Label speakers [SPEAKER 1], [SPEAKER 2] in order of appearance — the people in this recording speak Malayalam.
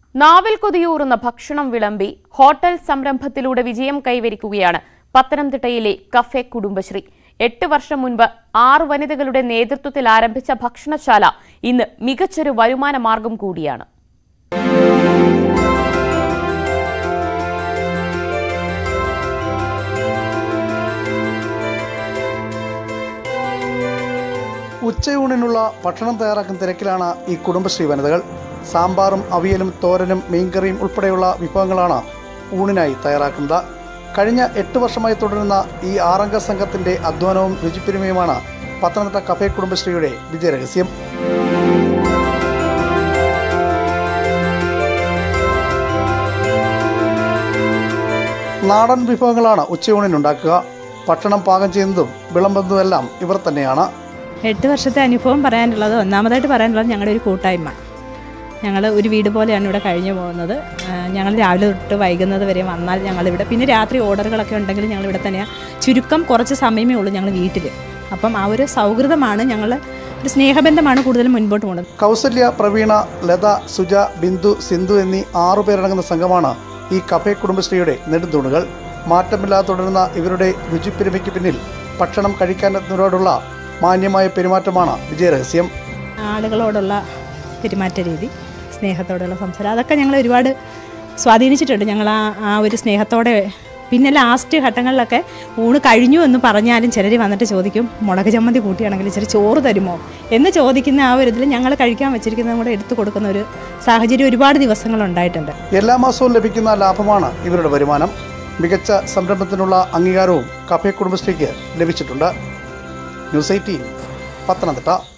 [SPEAKER 1] നാവിൽ കൊതിയൂറുന്ന ഭക്ഷണം വിളമ്പി ഹോട്ടൽ സംരംഭത്തിലൂടെ വിജയം കൈവരിക്കുകയാണ് പത്തനംതിട്ടയിലെ കഫേ കുടുംബശ്രീ എട്ട് വർഷം മുൻപ് ആറ് വനിതകളുടെ നേതൃത്വത്തിൽ ആരംഭിച്ച ഭക്ഷണശാല ഇന്ന് മികച്ചൊരു വരുമാന മാർഗം കൂടിയാണ്
[SPEAKER 2] ഉച്ചയൂണിനുള്ള ഭക്ഷണം തയ്യാറാക്കുന്ന തിരക്കിലാണ് ഈ കുടുംബശ്രീ വനിതകൾ സാമ്പാറും അവിയലും തോരനും മീൻകറിയും ഉൾപ്പെടെയുള്ള വിഭവങ്ങളാണ് ഊണിനായി തയ്യാറാക്കുന്നത് കഴിഞ്ഞ എട്ട് വർഷമായി തുടരുന്ന ഈ ആറംഗ സംഘത്തിന്റെ അധ്വാനവും രുചിപ്പെരുമയുമാണ് പത്തനംതിട്ട കഫേ കുടുംബശ്രീയുടെ വിജയരഹസ്യം നാടൻ വിഭവങ്ങളാണ് ഉച്ചയൂണിനുണ്ടാക്കുക ഭക്ഷണം പാകം ചെയ്യുന്നതും വിളമ്പുന്നതുമെല്ലാം ഇവർ തന്നെയാണ്
[SPEAKER 3] എട്ട് വർഷത്തെ അനുഭവം പറയാനുള്ളത് ഒന്നാമതായിട്ട് പറയാനുള്ളത് ഞങ്ങളുടെ ഒരു കൂട്ടായ്മ ഞങ്ങൾ ഒരു വീട് പോലെയാണ് ഇവിടെ കഴിഞ്ഞു പോകുന്നത് ഞങ്ങൾ രാവിലെ തൊട്ട് വൈകുന്നത് വരെ വന്നാൽ ഞങ്ങളിവിടെ പിന്നെ രാത്രി ഓർഡറുകളൊക്കെ ഉണ്ടെങ്കിൽ ഞങ്ങൾ ഇവിടെ തന്നെയാണ് ചുരുക്കം കുറച്ച് സമയമേ ഉള്ളൂ ഞങ്ങൾ വീട്ടിൽ അപ്പം ആ ഒരു സൗഹൃദമാണ് ഞങ്ങൾ ഒരു സ്നേഹബന്ധമാണ് കൂടുതലും മുൻപോട്ട് പോകുന്നത്
[SPEAKER 2] കൗസല്യ പ്രവീണ ലത സുജ ബിന്ദു സിന്ധു എന്നീ ആറു പേരടങ്ങുന്ന സംഘമാണ് ഈ കഫേ കുടുംബശ്രീയുടെ നെടുന്തൂണുകൾ മാറ്റമില്ലാതെ തുടരുന്ന ഇവരുടെ രുചിപ്പെരുമയ്ക്ക് പിന്നിൽ ഭക്ഷണം കഴിക്കാനെത്തുന്നവരോടുള്ള മാന്യമായ പെരുമാറ്റമാണ് വിജയരഹസ്യം
[SPEAKER 3] ആളുകളോടുള്ള പെരുമാറ്റ രീതി സ്നേഹത്തോടുള്ള സംസാരം അതൊക്കെ ഞങ്ങൾ ഒരുപാട് സ്വാധീനിച്ചിട്ടുണ്ട് ഞങ്ങൾ ആ ആ ഒരു സ്നേഹത്തോടെ പിന്നെ ലാസ്റ്റ് ഘട്ടങ്ങളിലൊക്കെ ഊണ് കഴിഞ്ഞു എന്ന് പറഞ്ഞാലും ചിലർ വന്നിട്ട് ചോദിക്കും മുളക് ചമ്മന്തി കൂട്ടിയാണെങ്കിൽ ഇച്ചിരി ചോറ് തരുമോ എന്ന് ചോദിക്കുന്ന ആ ഒരു ഇതിൽ ഞങ്ങൾ കഴിക്കാൻ വെച്ചിരിക്കുന്നതും കൂടെ എടുത്തു കൊടുക്കുന്ന ഒരു സാഹചര്യം ഒരുപാട് ദിവസങ്ങളുണ്ടായിട്ടുണ്ട്
[SPEAKER 2] എല്ലാ മാസവും ലഭിക്കുന്ന ലാഭമാണ് ഇവരുടെ വരുമാനം മികച്ച സംരംഭത്തിനുള്ള അംഗീകാരവും കഫേ കുടുംബശ്രീക്ക് ലഭിച്ചിട്ടുണ്ട് ന്യൂസ് എയ്റ്റീൻ പത്തനംതിട്ട